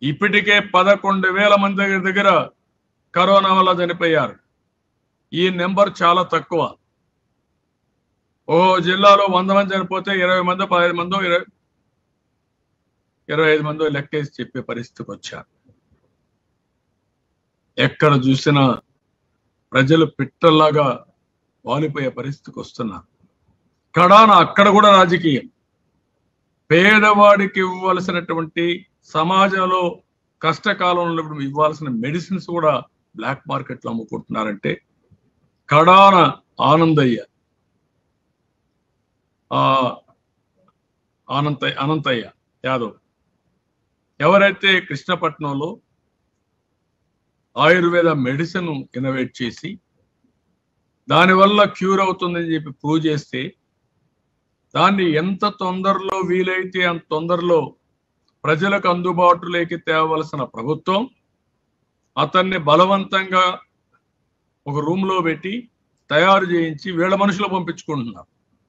ఇప్పటికే పదకొండు వేల మంది దగ్గర దగ్గర కరోనా వల్ల చనిపోయారు ఈ నెంబర్ చాలా తక్కువ ఓ జిల్లాలో వంద మంది చనిపోతే ఇరవై మంది పదహైదు మందో ఇరవై ఇరవై ఐదు మందో లెక్కేసి చెప్పే పరిస్థితికి వచ్చారు ఎక్కడ చూసినా ప్రజలు పిట్టల్లాగా వాలిపోయే పరిస్థితికి వస్తున్నారు కడాన అక్కడ కూడా రాజకీయం పేదవాడికి ఇవ్వాల్సినటువంటి సమాజంలో కష్టకాలంలో ఉన్నప్పుడు ఇవ్వాల్సిన మెడిసిన్స్ కూడా బ్లాక్ మార్కెట్లో అమ్ముకుంటున్నారంటే కడాన ఆనందయ్య ఆ ఆనంతయ్య అనంతయ్య యాదవ్ ఎవరైతే కృష్ణపట్నంలో ఆయుర్వేద మెడిసిన్ ఇన్నోవేట్ చేసి దానివల్ల క్యూర్ అవుతుందని చెప్పి ప్రూవ్ చేస్తే దాన్ని ఎంత తొందరలో వీలైతే అంత తొందరలో ప్రజలకు అందుబాటులోకి తేవలసిన ప్రభుత్వం అతన్ని బలవంతంగా ఒక రూమ్ లో పెట్టి తయారు చేయించి వీళ్ళ మనుషులు పంపించుకుంటున్నారు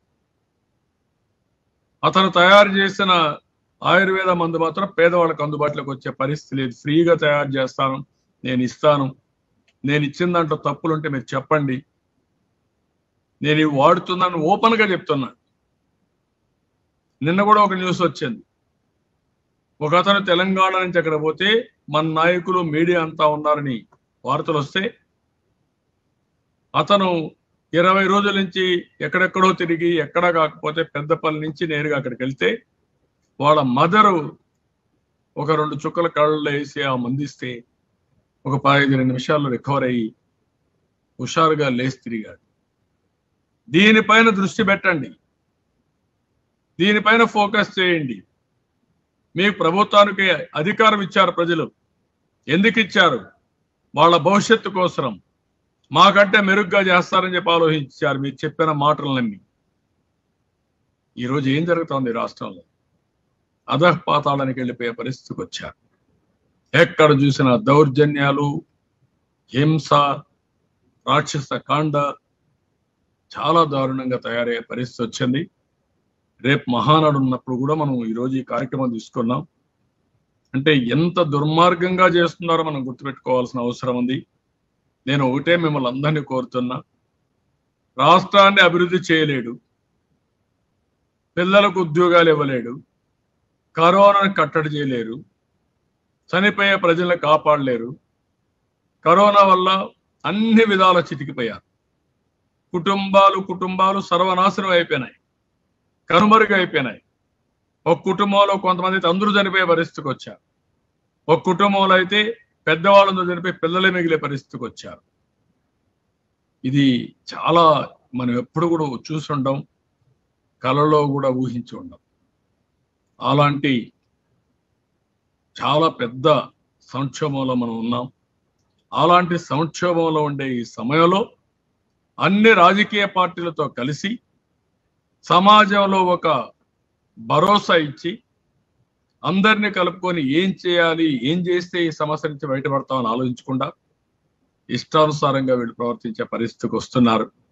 అతను తయారు చేసిన ఆయుర్వేద మందు మాత్రం పేదవాళ్ళకు అందుబాటులోకి వచ్చే పరిస్థితి లేదు ఫ్రీగా తయారు చేస్తాను నేను ఇస్తాను నేను ఇచ్చిన దాంట్లో తప్పులుంటే మీరు చెప్పండి నేను ఇవి వాడుతున్నాను ఓపెన్ గా చెప్తున్నా నిన్న కూడా ఒక న్యూస్ వచ్చింది ఒక అతను తెలంగాణ నుంచి అక్కడ పోతే మన నాయకులు మీడియా అంతా ఉన్నారని వార్తలు వస్తే అతను ఇరవై రోజుల నుంచి ఎక్కడెక్కడో తిరిగి ఎక్కడా కాకపోతే పెద్దపల్లి నుంచి నేరుగా అక్కడికి వెళ్తే వాళ్ళ మదరు ఒక రెండు చుక్కల కళ్ళలో వేసి ఆ మందిస్తే ఒక పదిహేను నిమిషాల్లో రికవర్ అయ్యి హుషారుగా లేచి తిరిగాడు దీనిపైన దృష్టి పెట్టండి దీనిపైన ఫోకస్ చేయండి మీకు ప్రభుత్వానికి అధికారం ఇచ్చారు ప్రజలు ఎందుకు ఇచ్చారు వాళ్ళ భవిష్యత్తు కోసం మాకంటే మెరుగ్గా చేస్తారని చెప్పి ఆలోచించారు మీరు చెప్పిన మాటలు నమ్మి ఈరోజు ఏం జరుగుతోంది ఈ రాష్ట్రంలో అధపాతాళానికి వెళ్ళిపోయే పరిస్థితికి వచ్చారు ఎక్కడ చూసిన దౌర్జన్యాలు హింస రాక్షస కాండ చాలా దారుణంగా తయారయ్యే పరిస్థితి వచ్చింది రేపు మహానాడు ఉన్నప్పుడు కూడా మనం ఈరోజు ఈ కార్యక్రమం తీసుకున్నాం అంటే ఎంత దుర్మార్గంగా చేస్తున్నారో మనం గుర్తుపెట్టుకోవాల్సిన అవసరం ఉంది నేను ఒకటే మిమ్మల్ని అందరినీ కోరుతున్నా రాష్ట్రాన్ని అభివృద్ధి చేయలేడు పిల్లలకు ఉద్యోగాలు ఇవ్వలేడు కరోనాను కట్టడి చేయలేరు చనిపోయే ప్రజలను కాపాడలేరు కరోనా వల్ల అన్ని విధాల చితికిపోయారు కుటుంబాలు కుటుంబాలు సర్వనాశనం అయిపోయినాయి కనుమరుగు అయిపోయినాయి ఒక కుటుంబంలో కొంతమంది అయితే అందరూ చనిపోయే పరిస్థితికి వచ్చారు ఒక కుటుంబంలో అయితే పెద్దవాళ్ళందరూ చనిపోయి పిల్లలే మిగిలే పరిస్థితికి వచ్చారు ఇది చాలా మనం ఎప్పుడు కూడా చూసి ఉండం కలలో కూడా ఊహించి ఉండం అలాంటి చాలా పెద్ద సంక్షోభంలో మనం ఉన్నాం అలాంటి సంక్షోభంలో ఉండే ఈ సమయంలో అన్ని రాజకీయ పార్టీలతో కలిసి సమాజంలో ఒక భరోసా ఇచ్చి అందరినీ కలుపుకొని ఏం చేయాలి ఏం చేస్తే ఈ సమస్య నుంచి బయటపడతామని ఆలోచించకుండా ఇష్టానుసారంగా వీళ్ళు ప్రవర్తించే పరిస్థితికి వస్తున్నారు